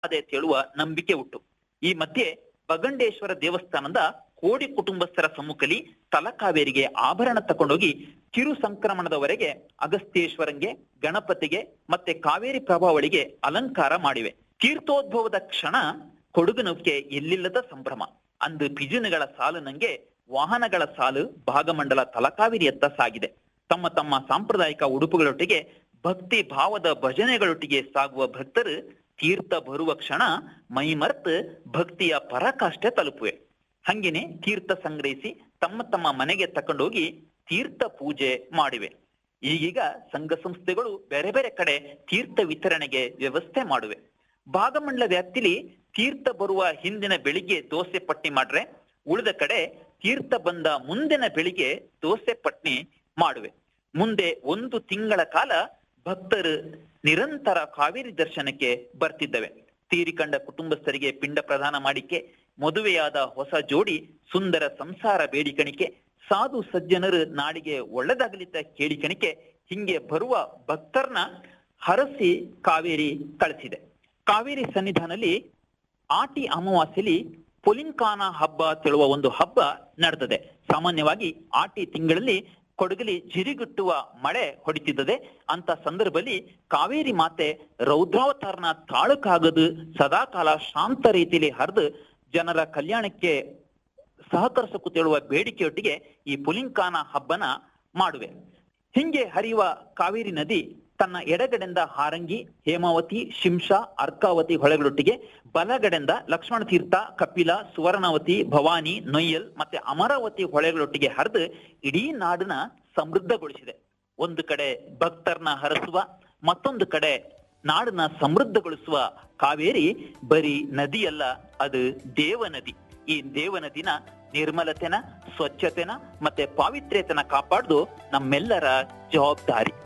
ಅದೇ ತೇಳುವ ನಂಬಿಕೆ ಉಂಟು ಈ ಮಧ್ಯೆ ಬಗಂಡೇಶ್ವರ ದೇವಸ್ಥಾನದ ಕೋಡಿ ಕುಟುಂಬಸ್ಥರ ಸಮ್ಮುಖಲಿ ತಲಕಾವೇರಿಗೆ ಆಭರಣ ತಕೊಂಡೋಗಿ ಕಿರು ಸಂಕ್ರಮಣದವರೆಗೆ ಅಗಸ್ತ್ಯೇಶ್ವರಂಗೆ ಗಣಪತಿಗೆ ಮತ್ತೆ ಕಾವೇರಿ ಪ್ರಭಾವಳಿಗೆ ಅಲಂಕಾರ ಮಾಡಿವೆ ತೀರ್ಥೋದ್ಭವದ ಕ್ಷಣ ಕೊಡಗುನಕ್ಕೆ ಎಲ್ಲಿಲ್ಲದ ಸಂಭ್ರಮ ಅಂದು ಪಿಜುನುಗಳ ಸಾಲು ನಂಗೆ ವಾಹನಗಳ ಸಾಲು ಭಾಗಮಂಡಲ ತಲಕಾವೇರಿಯತ್ತ ಸಾಗಿದೆ ತಮ್ಮ ತಮ್ಮ ಸಾಂಪ್ರದಾಯಿಕ ಉಡುಪುಗಳೊಟ್ಟಿಗೆ ಭಕ್ತಿ ಭಾವದ ಭಜನೆಗಳೊಟ್ಟಿಗೆ ಸಾಗುವ ಭಕ್ತರು ತೀರ್ಥ ಬರುವ ಕ್ಷಣ ಮೈಮರ್ತ್ ಭಕ್ತಿಯ ಪರಾಕಾಷ್ಠೆ ತಲುಪುವೆ ಹಂಗೇನೆ ತೀರ್ಥ ಸಂಗ್ರಹಿಸಿ ತಮ್ಮ ತಮ್ಮ ಮನೆಗೆ ತಕೊಂಡೋಗಿ ತೀರ್ಥ ಪೂಜೆ ಮಾಡಿವೆ ಈಗೀಗ ಸಂಘ ಸಂಸ್ಥೆಗಳು ಬೇರೆ ಬೇರೆ ಕಡೆ ತೀರ್ಥ ವಿತರಣೆಗೆ ವ್ಯವಸ್ಥೆ ಮಾಡುವೆ ಭಾಗಮಂಡಲ ವ್ಯಾಪ್ತಿಲಿ ತೀರ್ಥ ಬರುವ ಹಿಂದಿನ ಬೆಳಿಗ್ಗೆ ದೋಸೆ ಪಟ್ಟಿ ಮಾಡ್ರೆ ಉಳಿದ ಕಡೆ ತೀರ್ಥ ಬಂದ ಮುಂದಿನ ಬೆಳಿಗ್ಗೆ ದೋಸೆ ಪಟ್ನಿ ಮಾಡುವೆ ಮುಂದೆ ಒಂದು ತಿಂಗಳ ಕಾಲ ಭಕ್ತರು ನಿರಂತರ ಕಾವೇರಿ ದರ್ಶನಕ್ಕೆ ಬರ್ತಿದ್ದವೆ ತೀರಿಕಂಡ ಕುಟುಂಬಸ್ಥರಿಗೆ ಪಿಂಡ ಪ್ರದಾನ ಮಾಡಿಕೆ ಮದುವೆಯಾದ ಹೊಸ ಜೋಡಿ ಸುಂದರ ಸಂಸಾರ ಬೇಡಿಕಣಿಕೆ ಸಾಧು ಸಜ್ಜನರು ನಾಡಿಗೆ ಒಳ್ಳೆದಾಗಲಿದ್ದ ಕೇಳಿಕಣಿಕೆ ಹಿಂಗೆ ಬರುವ ಭಕ್ತರನ್ನ ಹರಸಿ ಕಾವೇರಿ ಕಳಿಸಿದೆ ಕಾವೇರಿ ಸನ್ನಿಧಾನಲ್ಲಿ ಆಟಿ ಅಮಾವಾಸ್ಯಲಿ ಪೊಲಿಂಕಾನ ಹಬ್ಬ ತಿಳುವ ಒಂದು ಹಬ್ಬ ನಡೆದದೆ ಸಾಮಾನ್ಯವಾಗಿ ಆಟಿ ತಿಂಗಳಲ್ಲಿ ಕೊಡಗಲಿ ಜಿರಿಗುಟ್ಟುವ ಮಳೆ ಹೊಡಿತಿದ್ದದೆ ಅಂತ ಸಂದರ್ಭದಲ್ಲಿ ಕಾವೇರಿ ಮಾತೆ ರೌದ್ರಾವತಾರನ ತಾಳುಕಾಗದು ಸದಾಕಾಲ ಶಾಂತ ರೀತಿಯಲ್ಲಿ ಹರಿದು ಜನರ ಕಲ್ಯಾಣಕ್ಕೆ ಸಹಕರಿಸಕುತ್ತೇಳುವ ಬೇಡಿಕೆಯೊಟ್ಟಿಗೆ ಈ ಪುಲಿಂಕಾನ ಹಬ್ಬನ ಮಾಡುವೆ ಹಿಂಗೆ ಹರಿಯುವ ಕಾವೇರಿ ನದಿ ತನ್ನ ಎಡಗಡೆಯಿಂದ ಹಾರಂಗಿ ಹೇಮಾವತಿ ಶಿಂಷಾ ಅರ್ಕಾವತಿ ಹೊಳೆಗಳೊಟ್ಟಿಗೆ ಬಲಗಡೆಯಿಂದ ಲಕ್ಷ್ಮಣ ತೀರ್ಥ ಕಪಿಲ ಸುವರ್ಣವತಿ ಭವಾನಿ ನೊಯ್ಯಲ್ ಮತ್ತೆ ಅಮರಾವತಿ ಹೊಳೆಗಳೊಟ್ಟಿಗೆ ಹರಿದು ಇಡೀ ನಾಡನ್ನ ಸಮೃದ್ಧಗೊಳಿಸಿದೆ ಒಂದು ಕಡೆ ಭಕ್ತರನ್ನ ಹರಸುವ ಮತ್ತೊಂದು ಕಡೆ ನಾಡನ್ನ ಸಮೃದ್ಧಗೊಳಿಸುವ ಕಾವೇರಿ ಬರೀ ನದಿಯಲ್ಲ ಅದು ದೇವ ನದಿ ಈ ದೇವ ನದಿನ ನಿರ್ಮಲತೆನ ಸ್ವಚ್ಛತೆನ ಮತ್ತೆ ಪಾವಿತ್ರ್ಯತೆನ ಕಾಪಾಡುದು ನಮ್ಮೆಲ್ಲರ ಜವಾಬ್ದಾರಿ